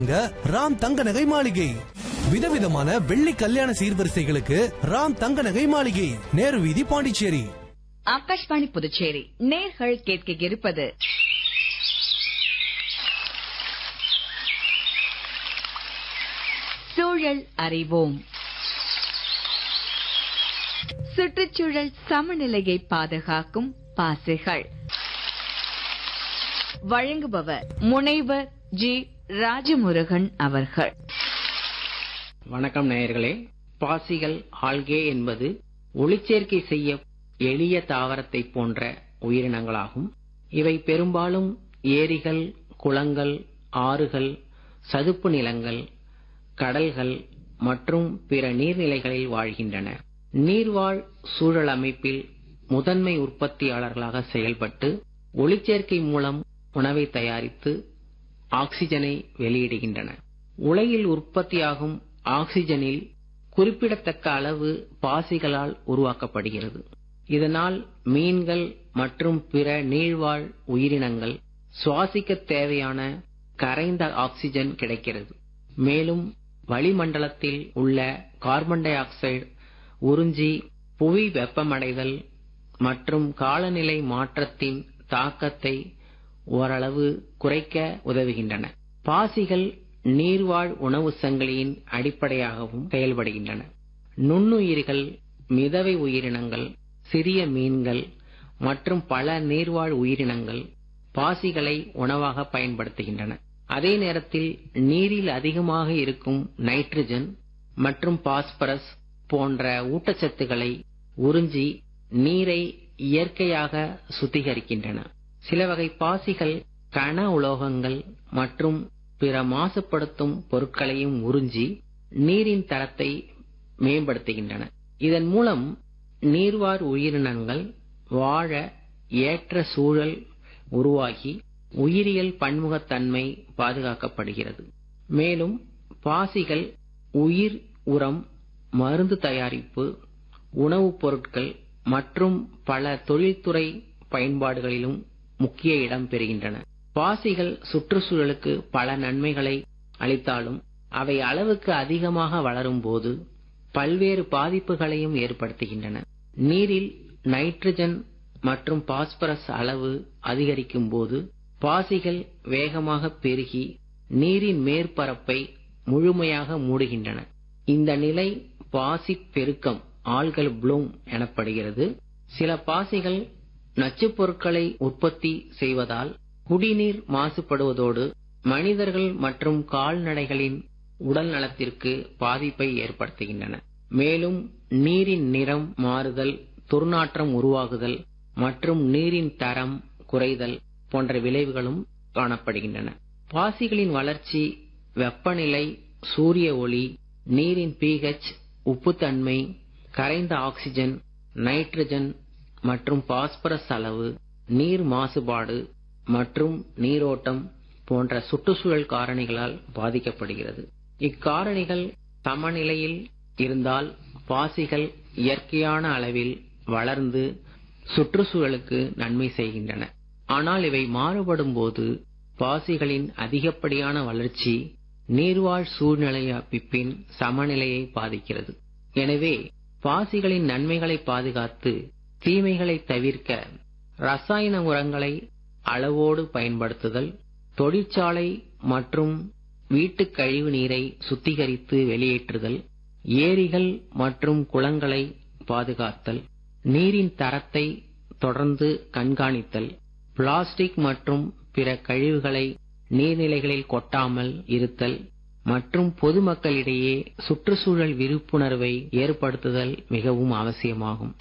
இங்க ராம் தங்க நகை மாளிகை விதவிதமான வெள்ளி கல்யாண சீர்வரிசைகளுக்கு ராம் தங்க நகை மாளிகை நேரு வீதி பாண்டிச்சேரி ஆகாஷ்வாணி புதுச்சேரி நேர்கள் கேட்க இருப்பது சூழல் அறிவோம் சுற்றுச்சூழல் சமநிலையை பாதுகாக்கும் பாசைகள் வழங்குபவர் முனைவர் ஜி ராஜமுருகன் அவர்கள் வணக்கம் நேயர்களே பாசிகள் ஆல்கே என்பது ஒளிச்சேர்க்கை செய்ய எளிய தாவரத்தை போன்ற உயிரினங்களாகும் இவை பெரும்பாலும் ஏரிகள் குளங்கள் ஆறுகள் சதுப்பு நிலங்கள் கடல்கள் மற்றும் பிற நீர்நிலைகளில் வாழ்கின்றன நீர்வாழ் சூழல் அமைப்பில் முதன்மை உற்பத்தியாளர்களாக செயல்பட்டு ஒளிச்சேர்க்கை மூலம் உணவை தயாரித்து ஆக்சிஜனை வெளியிடுகின்றன உலகில் உற்பத்தியாகும் ஆக்சிஜனில் குறிப்பிடத்தக்க அளவு பாசிகளால் உருவாக்கப்படுகிறது இதனால் மீன்கள் மற்றும் பிற நீழ்வாழ் உயிரினங்கள் சுவாசிக்க தேவையான கரைந்த ஆக்சிஜன் கிடைக்கிறது மேலும் வளிமண்டலத்தில் உள்ள கார்பன் டை ஆக்சைடு உறிஞ்சி புவி வெப்பமடைதல் மற்றும் காலநிலை மாற்றத்தின் தாக்கத்தை ஓரளவு குறைக்க உதவுகின்றன பாசிகள் நீர்வாழ் உணவு சங்கிலியின் அடிப்படையாகவும் செயல்படுகின்றன நுண்ணுயிர்கள் மிதவை உயிரினங்கள் சிறிய மீன்கள் மற்றும் பல நீர்வாழ் உயிரினங்கள் பாசிகளை உணவாக பயன்படுத்துகின்றன அதே நேரத்தில் நீரில் அதிகமாக இருக்கும் நைட்ரஜன் மற்றும் பாஸ்பரஸ் போன்ற ஊட்டச்சத்துக்களை உறிஞ்சி நீரை இயற்கையாக சுத்திகரிக்கின்றன சில வகை பாசிகள் கன உலோகங்கள் மற்றும் பிற மாசுபடுத்தும் பொருட்களையும் உறிஞ்சி நீரின் தரத்தை மேம்படுத்துகின்றன இதன் மூலம் நீர்வாழ் உயிரினங்கள் வாழ ஏற்ற சூழல் உருவாகி உயிரியல் பன்முகத்தன்மை பாதுகாக்கப்படுகிறது மேலும் பாசிகள் உயிர் உரம் மருந்து தயாரிப்பு உணவுப் பொருட்கள் மற்றும் பல தொழில்துறை பயன்பாடுகளிலும் முக்கிய இடம் பெறுகின்றன பாசிகள் சுற்றுச்சூழலுக்கு பல நன்மைகளை அளித்தாலும் அவை அளவுக்கு அதிகமாக வளரும் போது பல்வேறு பாதிப்புகளையும் ஏற்படுத்துகின்றன நீரில் நைட்ரஜன் மற்றும் பாஸ்பரஸ் அளவு அதிகரிக்கும் போது பாசிகள் வேகமாக பெருகி நீரின் மேற்பரப்பை முழுமையாக மூடுகின்றன இந்த நிலை பாசி பெருக்கம் ஆல்கல் ப்ளூம் எனப்படுகிறது சில பாசிகள் நச்சுப் பொருட்களை உற்பத்தி செய்வதால் குடிநீர் மாசுபடுவதோடு மனிதர்கள் மற்றும் கால்நடைகளின் உடல் நலத்திற்கு பாதிப்பை ஏற்படுத்துகின்றன மேலும் நீரின் நிறம் மாறுதல் துர்நாற்றம் உருவாகுதல் மற்றும் நீரின் தரம் குறைதல் போன்ற விளைவுகளும் காணப்படுகின்றன பாசிகளின் வளர்ச்சி வெப்பநிலை சூரிய ஒளி நீரின் pH உப்புத்தன்மை கரைந்த ஆக்சிஜன் நைட்ரஜன் மற்றும் பாஸ்பரஸ் அளவு நீர் மாசுபாடு மற்றும் நீரோட்டம் போன்ற சுற்றுச்சூழல் காரணிகளால் பாதிக்கப்படுகிறது இக்காரணிகள் சமநிலையில் இருந்தால் பாசிகள் இயற்கையான அளவில் வளர்ந்து சுற்றுச்சூழலுக்கு நன்மை செய்கின்றன ஆனால் இவை மாறுபடும் போது பாசிகளின் அதிகப்படியான வளர்ச்சி நீர்வாழ் சூழ்நிலை அமைப்பின் சமநிலையை பாதிக்கிறது எனவே பாசிகளின் நன்மைகளை பாதுகாத்து தீமைகளை தவிர்க்க ரசாயன உரங்களை அளவோடு பயன்படுத்துதல் தொழிற்சாலை மற்றும் வீட்டு கழிவு நீரை சுத்திகரித்து வெளியேற்றுதல் ஏரிகள் மற்றும் குளங்களை பாதுகாத்தல் நீரின் தரத்தை தொடர்ந்து கண்காணித்தல் பிளாஸ்டிக் மற்றும் பிற கழிவுகளை நீர்நிலைகளில் கொட்டாமல் இருத்தல் மற்றும் பொதுமக்களிடையே சுற்றுச்சூழல் விழிப்புணர்வை ஏற்படுத்துதல் மிகவும் அவசியமாகும்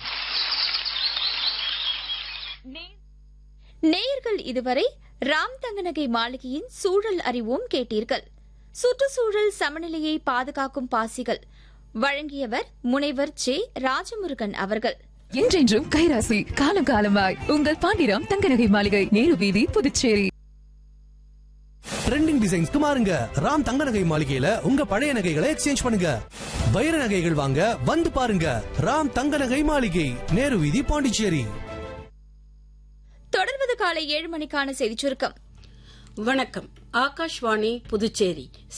நேயர்கள் இதுவரை ராம் தங்கநகை மாளிகையின் சூழல் அறிவோம் கேட்டீர்கள் சுற்றுச்சூழல் சமநிலையை பாதுகாக்கும் பாசிகள் வழங்கியவர் முனைவர் ஜே ராஜமுருகன் அவர்கள் என்றென்றும் கைராசி காலம் காலமாய் உங்கள் பாண்டிராம் தங்கநகை மாளிகை நேரு வீதி புதுச்சேரி ட்ரெண்டிங் டிசைன்ஸ்க்கு மாறுங்க ராம் தங்க நகை மாளிகையில உங்க பழைய நகைகளை எக்ஸ்சேஞ்ச் பண்ணுங்க வைர நகைகள் வாங்க வந்து பாருங்க ராம் தங்க நகை மாளிகை நேரு வீதி பாண்டிச்சேரி தொடர்வது காலை ஏழு மணிக்கான செய்திச் சுருக்கம் வணக்கம் ஆகாஷ்வாணி புதுச்சேரி